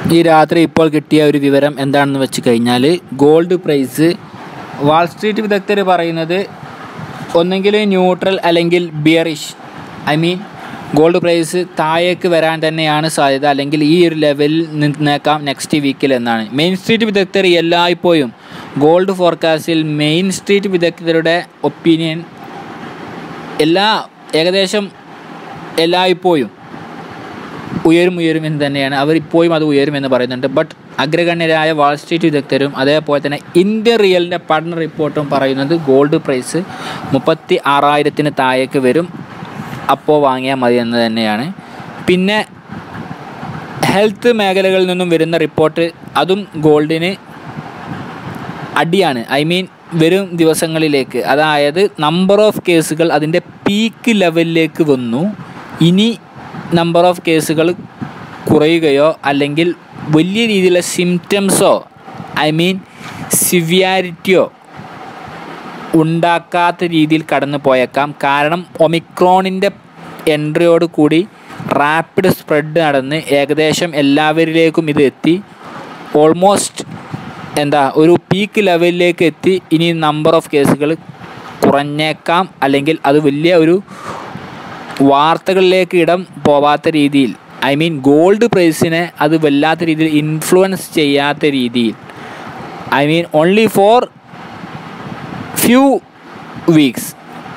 ഈ രാത്രി ഇപ്പോൾ കിട്ടിയ ഒരു വിവരം എന്താണെന്ന് വെച്ച് കഴിഞ്ഞാൽ ഗോൾഡ് പ്രൈസ് വാൾ സ്ട്രീറ്റ് വിദഗ്ധർ പറയുന്നത് ഒന്നെങ്കിൽ ന്യൂട്രൽ അല്ലെങ്കിൽ bearish I mean gold price താഴേക്ക് വരാൻ തന്നെയാണ് സാധ്യത അല്ലെങ്കിൽ ഈ ഒരു ലെവലിൽ നിന്നേക്കാം നെക്സ്റ്റ് വീക്കിൽ എന്നാണ് മെയിൻ സ്ട്രീറ്റ് വിദഗ്ധർ എല്ലായ്പ്പോഴും ഗോൾഡ് ഫോർകാസ്റ്റിൽ മെയിൻ സ്ട്രീറ്റ് വിദഗ്ധരുടെ ഒപ്പീനിയൻ എല്ലാ ഏകദേശം എല്ലായ്പ്പോഴും ഉയരും ഉയരും എന്ന് തന്നെയാണ് അവർ ഇപ്പോഴും അത് ഉയരുമെന്ന് പറയുന്നുണ്ട് ബട്ട് അഗ്രഗണ്യരായ വാൾ സ്ട്രീറ്റ് വിദഗ്ധരും അതേപോലെ തന്നെ ഇന്ത്യ റിയലിൻ്റെ പഠന റിപ്പോർട്ടും പറയുന്നത് ഗോൾഡ് പ്രൈസ് മുപ്പത്തി ആറായിരത്തിന് താഴേക്ക് വരും അപ്പോൾ വാങ്ങിയാൽ മതി എന്ന് തന്നെയാണ് പിന്നെ ഹെൽത്ത് മേഖലകളിൽ നിന്നും വരുന്ന റിപ്പോർട്ട് അതും ഗോൾഡിന് അടിയാണ് ഐ മീൻ വരും ദിവസങ്ങളിലേക്ക് അതായത് നമ്പർ ഓഫ് കേസുകൾ അതിൻ്റെ പീക്ക് ലെവലിലേക്ക് വന്നു ഇനി നമ്പർ ഓഫ് കേസുകൾ കുറയുകയോ അല്ലെങ്കിൽ വലിയ രീതിയിലുള്ള സിംറ്റംസോ ഐ മീൻ സിവിയാരിറ്റിയോ ഉണ്ടാക്കാത്ത രീതിയിൽ കടന്നു പോയേക്കാം കാരണം ഒമിക്രോണിൻ്റെ എൻട്രിയോട് കൂടി റാപ്പിഡ് സ്പ്രെഡ് നടന്ന് ഏകദേശം എല്ലാവരിലേക്കും ഇത് എത്തി ഓൾമോസ്റ്റ് എന്താ ഒരു പീക്ക് ലെവലിലേക്ക് എത്തി ഇനി നമ്പർ ഓഫ് കേസുകൾ കുറഞ്ഞേക്കാം അല്ലെങ്കിൽ അത് വലിയ ഒരു വാർത്തകളിലേക്ക് ഇടം പോവാത്ത രീതിയിൽ ഐ മീൻ ഗോൾഡ് പ്രൈസിനെ അത് വല്ലാത്ത രീതിയിൽ ഇൻഫ്ലുവൻസ് ചെയ്യാത്ത രീതിയിൽ I mean only for few weeks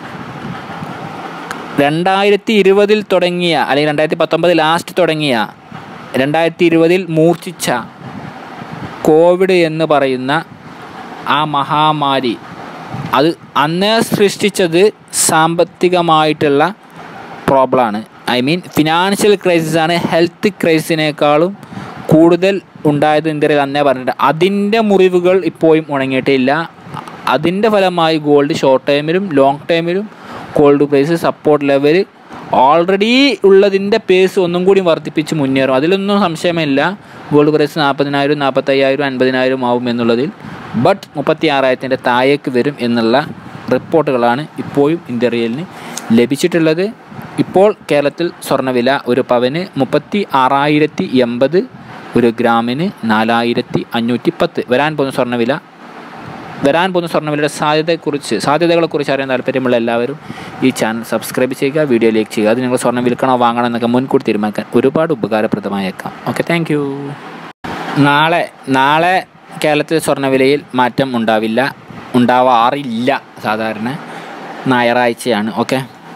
രണ്ടായിരത്തി ഇരുപതിൽ തുടങ്ങിയ അല്ലെങ്കിൽ രണ്ടായിരത്തി പത്തൊമ്പത് ലാസ്റ്റ് തുടങ്ങിയ രണ്ടായിരത്തി ഇരുപതിൽ മൂർച്ഛിച്ച കോവിഡ് എന്ന് പറയുന്ന ആ മഹാമാരി അത് അന്നേ സൃഷ്ടിച്ചത് സാമ്പത്തികമായിട്ടുള്ള പ്രോബ്ലമാണ് ഐ മീൻ ഫിനാൻഷ്യൽ ക്രൈസിസ് ആണ് ഹെൽത്ത് ക്രൈസിനേക്കാളും കൂടുതൽ ഉണ്ടായത് ഇന്ത്യയിൽ അന്നേ പറഞ്ഞിട്ട് അതിൻ്റെ മുറിവുകൾ ഇപ്പോഴും ഉണങ്ങിയിട്ടില്ല അതിൻ്റെ ഫലമായി ഗോൾഡ് ഷോർട്ട് ടൈമിലും ലോങ് ടൈമിലും gold price support level already ഉള്ളതിൻ്റെ പേസ് ഒന്നും കൂടി വർദ്ധിപ്പിച്ച് മുന്നേറും അതിലൊന്നും സംശയമില്ല ഗോൾഡ് പ്രൈസ് നാൽപ്പതിനായിരം നാൽപ്പത്തയ്യായിരം അൻപതിനായിരം ആവും എന്നുള്ളതിൽ ബട്ട് മുപ്പത്തി ആറായിരത്തിൻ്റെ താഴേക്ക് വരും എന്നുള്ള റിപ്പോർട്ടുകളാണ് ഇപ്പോഴും ഇന്ത്യ റിയലിന് ലഭിച്ചിട്ടുള്ളത് ഇപ്പോൾ കേരളത്തിൽ സ്വർണ്ണവില ഒരു പവന് മുപ്പത്തി ആറായിരത്തി എൺപത് ഒരു ഗ്രാമിന് നാലായിരത്തി അഞ്ഞൂറ്റി പത്ത് വരാൻ പോകുന്ന സ്വർണ്ണവില വരാൻ പോകുന്ന സ്വർണ്ണവിലയുടെ സാധ്യതയെക്കുറിച്ച് സാധ്യതകളെക്കുറിച്ച് അറിയാൻ താല്പര്യമുള്ള എല്ലാവരും ഈ ചാനൽ സബ്സ്ക്രൈബ് ചെയ്യുക വീഡിയോ ലൈക്ക് ചെയ്യുക അത് നിങ്ങൾ സ്വർണ്ണം വിൽക്കണോ വാങ്ങണോ എന്നൊക്കെ മുൻകൂട്ടി തീരുമാനിക്കാൻ ഒരുപാട് ഉപകാരപ്രദമായേക്കാം ഓക്കെ താങ്ക് യു നാളെ നാളെ കേരളത്തിലെ സ്വർണ്ണവിലയിൽ മാറ്റം ഉണ്ടാവില്ല ഉണ്ടാവാറില്ല സാധാരണ ഞായറാഴ്ചയാണ് ഓക്കെ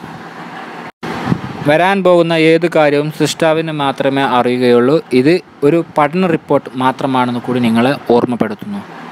വരാൻ പോകുന്ന ഏത് കാര്യവും സൃഷ്ടാവിന് മാത്രമേ അറിയുകയുള്ളൂ ഇത് ഒരു പഠന റിപ്പോർട്ട് മാത്രമാണെന്ന് കൂടി നിങ്ങളെ ഓർമ്മപ്പെടുത്തുന്നു